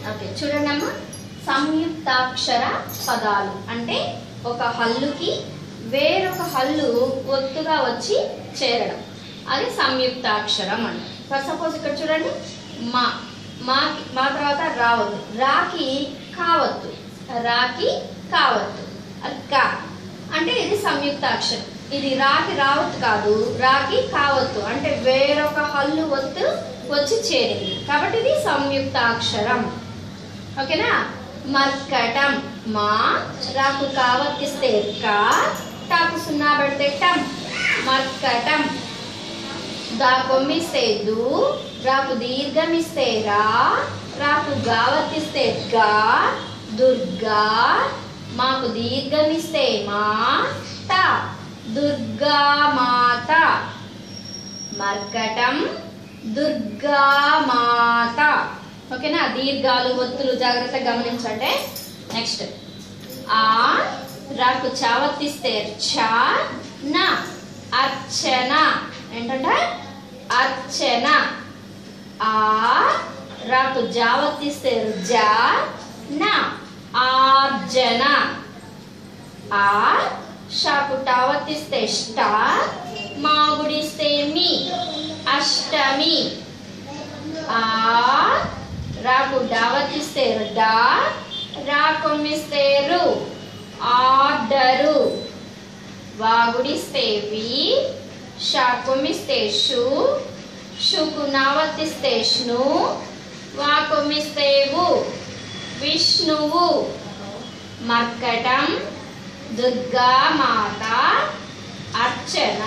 okay చూడండి అమ్మా సంయుక్తాక్షర పదాలు అంటే ఒక హల్లుకి వేరొక హల్లు ఒత్తుగా వచ్చి చేరడం అది సంయుక్తాక్షరం అంట ఫర్ సపోజ్ ఇక్కడ చూడండి మా మా మా తర్వాత రావద్దు రాకి కావద్దు రాకి కావద్దు అది కా అంటే ఇది సంయుక్తాక్షరం ఇది రాకి రావద్దు కాదు రాకి కావద్దు అంటే వేరొక హల్లు ఒత్తు వచ్చి చేరింది కాబట్టి ఇది సంయుక్తాక్షరం ఓకేనా మర్కటం మా రాకు కావత్తిస్తే కా టాకు సున్నా పెడితే టం మర్కటం దా కొమ్మిస్తే దు రాకు దీర్ఘమిస్తే రా రాకు గావత్తిస్తే గా దుర్గా మాకు దీర్ఘమిస్తే మా త దుర్గా మాత మర్కటం దుర్గా మాత ఓకేనా దీర్ఘాలు ఒత్తులు జాగ్రత్తగా గమనించండి నెక్స్ట్ ఆ రాకు చావత్తిస్తే చ న అర్చన ఏంటంటే అర్చన ఆ రాకు జావత్తిస్తే జ న ఆర్జన ఆ షాకు టావత్తిస్తే ష్ట మా గుడిస్తే మీ అష్టమి ఆ రాకు డావతిస్తే డా రా కొమ్మిస్తే రు ఆర్డరు వాగుడిస్తే వి షా కొమ్మిస్తే షు షుకు నావతిస్తేష్ణు వా కొమ్మిస్తే వు విష్ణువు మర్కటం దుర్గా మాత అర్చన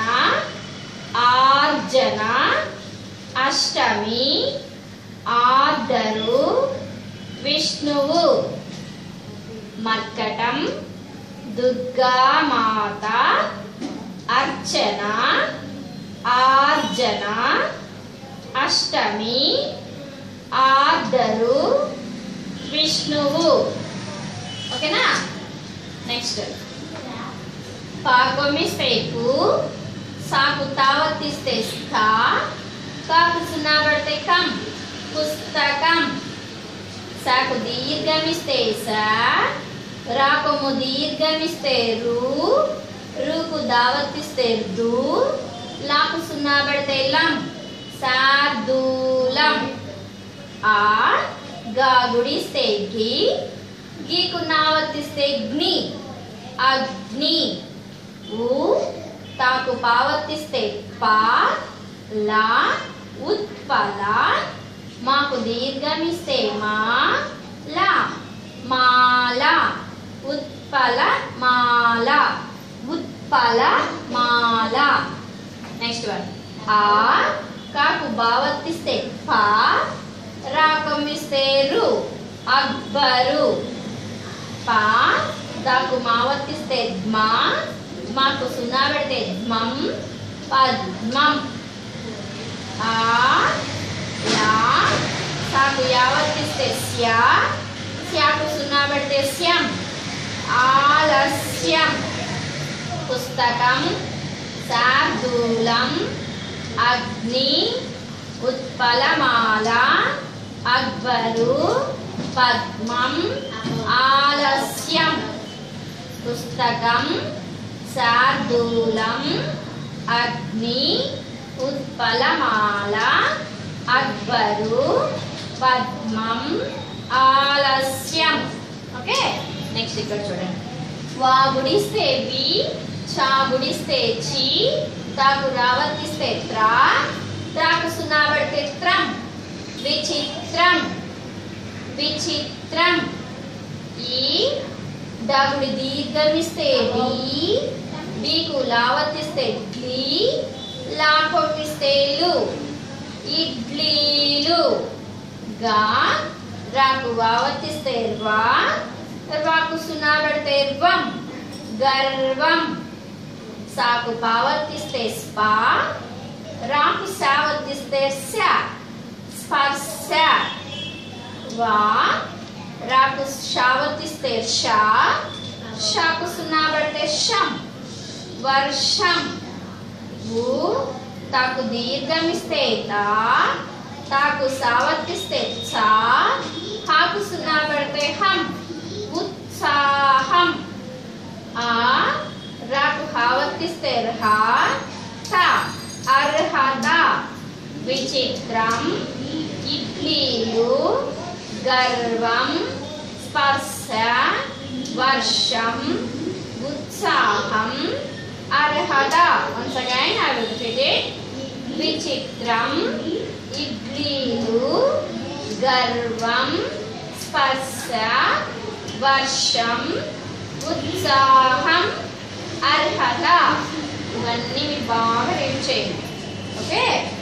ఆర్జన అష్టమి ఆర్డరు విష్ణువు మర్కటం దుర్గా మాత అర్చన ఆర్జన అష్టమి ఆర్డరు విష్ణువు ఓకేనా నెక్స్ట్ పాకొమిస్తే కు సాకు తావత్తిస్తే స్థా కాకు సున్నా పడితే కం పుస్తకం సాకు దీర్ఘమిస్తే సా రాకొమ్ము దీర్ఘమిస్తే రు రూకు దావత్తిస్తే దు లాకు సున్నా పడితే లం శార్దూలం ఆ గా గుడిస్తే గి గీకు నావత్తిస్తే గ్ని అగ్ని ఉ తాకు పావత్తిస్తే పా లా ఉత్పల మాకు దీర్ఘమిస్తే మా లా మాల ఉత్పల మాల ఉత్పల మాల నెక్స్ట్ వన్ ఆ కాకు బావత్తిస్తే పా రాకమిస్తే రు అక్బరు పా దాకు మావత్తిస్తే ధ్మా మాకు సున్నా పెడితే ధ్మం పద్మం ఆ లా సాకు యావత్తిస్తే స్యా స్యాకు సున్నా పెడితే స్యం ఆలస్యం పుస్తకం శార్దూలం అగ్ని ఉత్పలమాల అక్బరు పద్మం ఆలస్యం పుస్తకం శార్దూలం అగ్ని ఉత్పలమాల అక్బరు పద్మం ఆలస్యం ఓకే నెక్స్ట్ ఇక్కడ చూడండి వా గుడిస్తే వి చా గుడిస్తే చి తాకు రావర్తిస్తే త్రా త్రాకు సున్నా పడితే త్రం విచిత్రం విచిత్రం ఈ దాగుడి దీర్ఘమిస్తే డి బీకు లావతిస్తే గ్లీ లా కొట్టిస్తే లు ఇడ్లీలు గా రాకు వావతిస్తే వా వాకు సున్నా పెడితే వం గర్వం సాకు పావర్తిస్తే స్పా రాకు సావర్తిస్తే స స్పర్శ వా రాకు షావర్తిస్తే షా షాకు సున్నా పెడితే షం వర్షం ఊ తాకు దీర్ఘమిస్తే తా తాకు సావర్తిస్తే చా హాకు సున్నా పడితే హం ఉత్సాహం ఆ రాకు హావర్తిస్తే రహ త అర్హత విచిత్రం ఇడ్లీలు గర్వం స్పర్శ వర్షం ఉత్సాహం అర్హత once again I will repeat it విచిత్రం ఇడ్లీలు గర్వం స్పర్శ వర్షం ఉత్సాహం అర్హత ఇవన్నీ మీరు బాగా రీడ్ చేయండి ఓకే